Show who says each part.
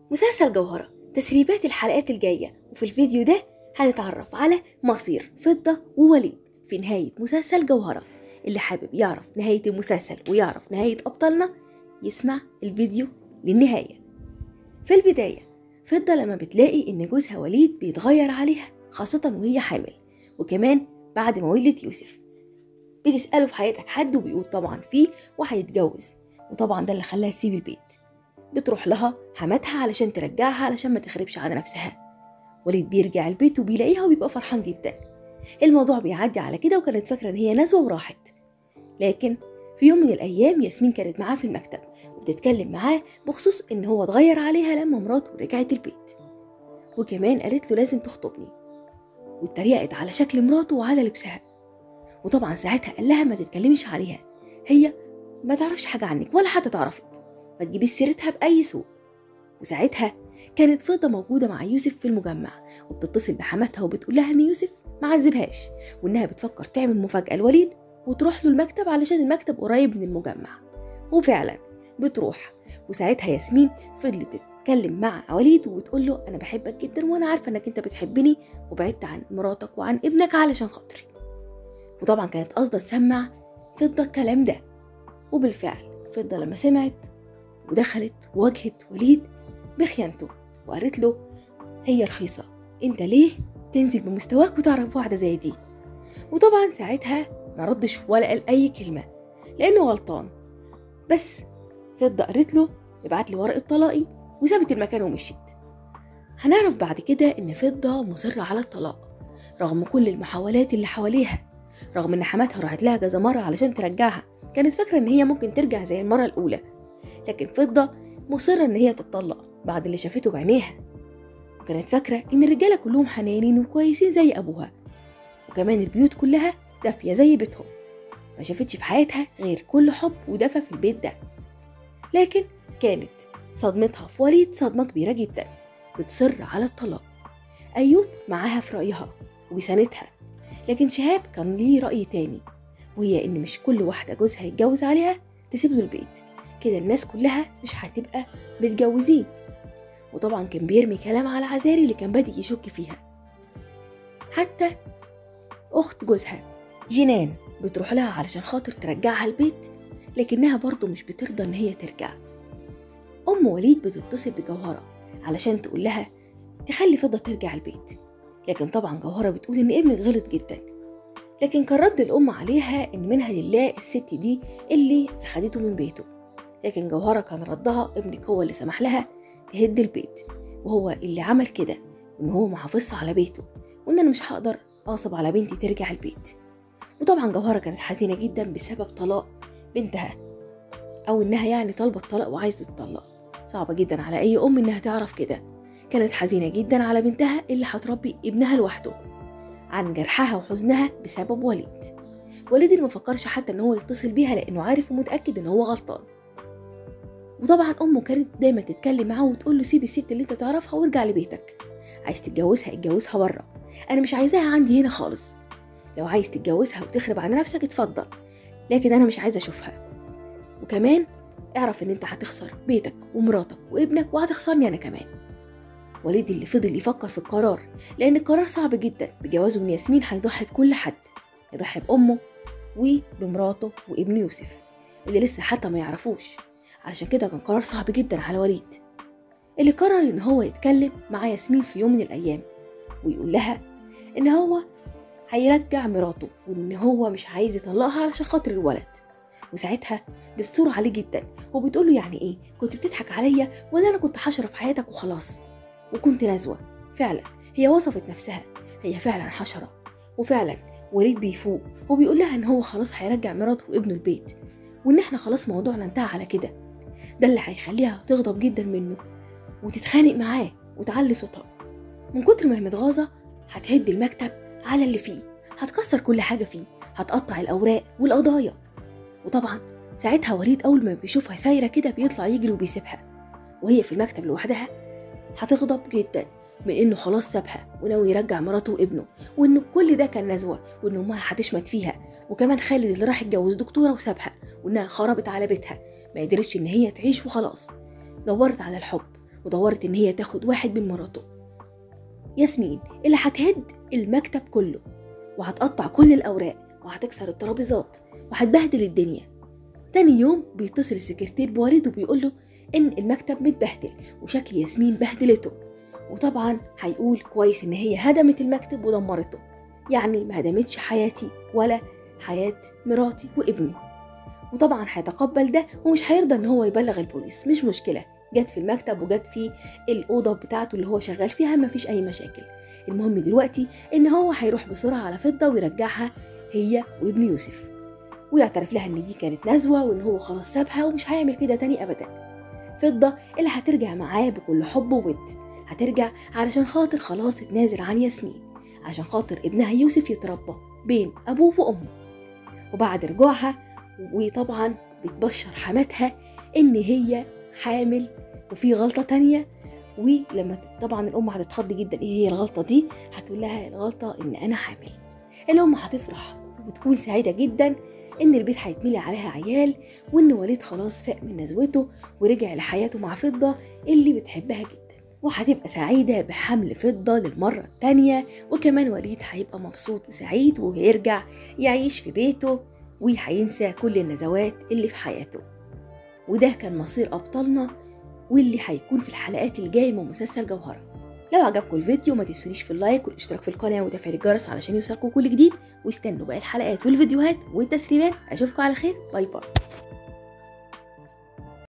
Speaker 1: مسلسل جوهرة تسريبات الحلقات الجاية وفي الفيديو ده هنتعرف على مصير فضة ووليد في نهاية مسلسل جوهرة اللي حابب يعرف نهاية المسلسل ويعرف نهاية أبطالنا يسمع الفيديو للنهاية في البداية فضة لما بتلاقي إن جوزها وليد بيتغير عليها خاصة وهي حامل وكمان بعد ما ولدت يوسف بتسأله في حياتك حد وبيقول طبعا فيه وهيتجوز وطبعا ده اللي خلاها تسيب البيت بتروح لها حماتها علشان ترجعها علشان ما تخربش على نفسها وليد بيرجع البيت وبيلاقيها وبيبقى فرحان جدا الموضوع بيعدي على كده وكانت فاكرة إن هي نزوة وراحت لكن في يوم من الأيام ياسمين كانت معاه في المكتب وبتتكلم معاه بخصوص إن هو اتغير عليها لما مراته رجعت البيت وكمان قالت له لازم تخطبني واتريقت على شكل مراته وعلى لبسها وطبعا ساعتها قال لها ما تتكلميش عليها هي ما تعرفش حاجة عنك ولا حتى تعرفك ما تجيبيش سيرتها بأي سوء وساعتها كانت فضة موجودة مع يوسف في المجمع وبتتصل بحماتها وبتقول لها إن يوسف ما عذبهاش وإنها بتفكر تعمل مفاجأة لوليد وتروح له المكتب علشان المكتب قريب من المجمع وفعلا بتروح وساعتها ياسمين فضلت تتكلم مع وليد وبتقول له أنا بحبك جدا وأنا عارفة إنك أنت بتحبني وبعدت عن مراتك وعن ابنك علشان خاطري وطبعا كانت قصدها تسمع فضة الكلام ده وبالفعل فضة لما سمعت ودخلت وواجهت وليد بخيانته وقالت له هي رخيصة انت ليه تنزل بمستواك وتعرف واحدة زي دي وطبعا ساعتها ما ردش ولا قال أي كلمة لأنه غلطان بس فضة قالت له ابعت لي ورقة طلاقي وسابت المكان ومشيت هنعرف بعد كده إن فضة مصرة على الطلاق رغم كل المحاولات اللي حواليها رغم إن حماتها راحت لها كذا مرة علشان ترجعها كانت فاكرة إن هي ممكن ترجع زي المرة الأولى لكن فضة مصرة إن هي تتطلق بعد اللي شافته بعينيها وكانت فاكرة إن الرجالة كلهم حنانين وكويسين زي أبوها وكمان البيوت كلها دافية زي بيتهم ما شافتش في حياتها غير كل حب ودفى في البيت ده لكن كانت صدمتها في وليد صدمة كبيرة جدا بتصر على الطلاق أيوب معاها في رأيها وبيساندها لكن شهاب كان ليه رأي تاني وهي إن مش كل واحدة جوزها يتجوز عليها تسيب له البيت كده الناس كلها مش هتبقى متجوزين وطبعا كان بيرمي كلام على عزاري اللي كان بادئ يشك فيها حتى أخت جوزها جنان بتروح لها علشان خاطر ترجعها البيت لكنها برضه مش بترضى إن هي ترجع أم وليد بتتصل بجوهرة علشان تقول لها تخلي فضة ترجع البيت لكن طبعا جوهرة بتقول إن ابنك غلط جدا لكن كان رد الأم عليها إن منها لله الست دي اللي خدته من بيته لكن جوهرة كان ردها ابنك هو اللي سمح لها تهد البيت وهو اللي عمل كده وإن هو محافظش على بيته وإن أنا مش هقدر أغصب على بنتي ترجع البيت وطبعا جوهرة كانت حزينة جدا بسبب طلاق بنتها أو إنها يعني طالبة الطلاق وعايزة تطلق صعبة جدا على أي أم إنها تعرف كده كانت حزينة جدا على بنتها اللي هتربي ابنها لوحده عن جرحها وحزنها بسبب وليد وليد اللي مفكرش حتى إن هو يتصل بيها لأنه عارف ومتأكد إن هو غلطان وطبعا امه كانت دايما تتكلم معاه وتقول له سيب الست اللي انت تعرفها وارجع لبيتك عايز تتجوزها اتجوزها بره انا مش عايزاها عندي هنا خالص لو عايز تتجوزها وتخرب على نفسك اتفضل لكن انا مش عايزه اشوفها وكمان اعرف ان انت هتخسر بيتك ومراتك وابنك وهتخسرني انا كمان وليد اللي فضل يفكر في القرار لان القرار صعب جدا بجوازه من ياسمين هيضحي بكل حد يضحي بامه وبمراته وابن يوسف اللي لسه حتى ما يعرفوش علشان كده كان قرار صعب جدا على وليد اللي قرر ان هو يتكلم مع ياسمين في يوم من الايام ويقول لها ان هو هيرجع مراته وان هو مش عايز يطلقها علشان خاطر الولد وساعتها بتثور عليه جدا وبتقول له يعني ايه كنت بتضحك عليا ولا انا كنت حشره في حياتك وخلاص وكنت نزوه فعلا هي وصفت نفسها هي فعلا حشره وفعلا وليد بيفوق وبيقول لها ان هو خلاص هيرجع مراته وابنه البيت وان احنا خلاص موضوعنا انتهى على كده ده اللي هيخليها تغضب جدا منه وتتخانق معاه وتعلي صوتها من كتر ما هي متغاظة هتهد المكتب على اللي فيه هتكسر كل حاجة فيه هتقطع الأوراق والقضايا وطبعا ساعتها وليد أول ما بيشوفها ثايرة كده بيطلع يجري وبيسيبها وهي في المكتب لوحدها هتغضب جدا من إنه خلاص سابها وناوي يرجع مراته وابنه وإنه كل ده كان نزوة وإن أمها هتشمت فيها وكمان خالد اللي راح يتجوز دكتورة وسابها وإنها خربت على بيتها ما قدرتش إن هي تعيش وخلاص دورت على الحب ودورت إن هي تاخد واحد من مراته ياسمين اللي هتهد المكتب كله وهتقطع كل الأوراق وهتكسر الترابيزات وهتبهدل الدنيا تاني يوم بيتصل السكرتير بوالده وبيقوله إن المكتب متبهدل وشكل ياسمين بهدلته وطبعا هيقول كويس إن هي هدمت المكتب ودمرته يعني ما هدمتش حياتي ولا حياة مراتي وابني وطبعا هيتقبل ده ومش هيرضى ان هو يبلغ البوليس مش مشكلة جت في المكتب وجت في الأوضة بتاعته اللي هو شغال فيها مفيش أي مشاكل المهم دلوقتي إن هو هيروح بسرعة على فضة ويرجعها هي وابن يوسف ويعترف لها إن دي كانت نزوة وإن هو خلاص سابها ومش هيعمل كده تاني أبدا فضة اللي هترجع معاه بكل حب وود هترجع علشان خاطر خلاص تنازل عن ياسمين عشان خاطر ابنها يوسف يتربى بين أبوه وأمه وبعد رجوعها وطبعا بتبشر حماتها إن هي حامل وفي غلطة تانية ولما طبعا الأم هتتخض جدا إيه هي الغلطة دي هتقول لها الغلطة إن أنا حامل الأم هتفرح وتكون سعيدة جدا إن البيت هيتملي عليها عيال وإن وليد خلاص فاق من نزوته ورجع لحياته مع فضة اللي بتحبها جدا وهتبقى سعيدة بحمل فضة للمرة التانية وكمان وليد هيبقى مبسوط وسعيد وهيرجع يعيش في بيته وهينسى كل النزوات اللي في حياته وده كان مصير أبطالنا واللي هيكون في الحلقات الجاية من مسلسل جوهرة لو عجبكم الفيديو ما تنسونيش في اللايك والاشتراك في القناة وتفعيل الجرس علشان يوصلكم كل جديد واستنوا باقي الحلقات والفيديوهات والتسريبات اشوفكم على خير باي باي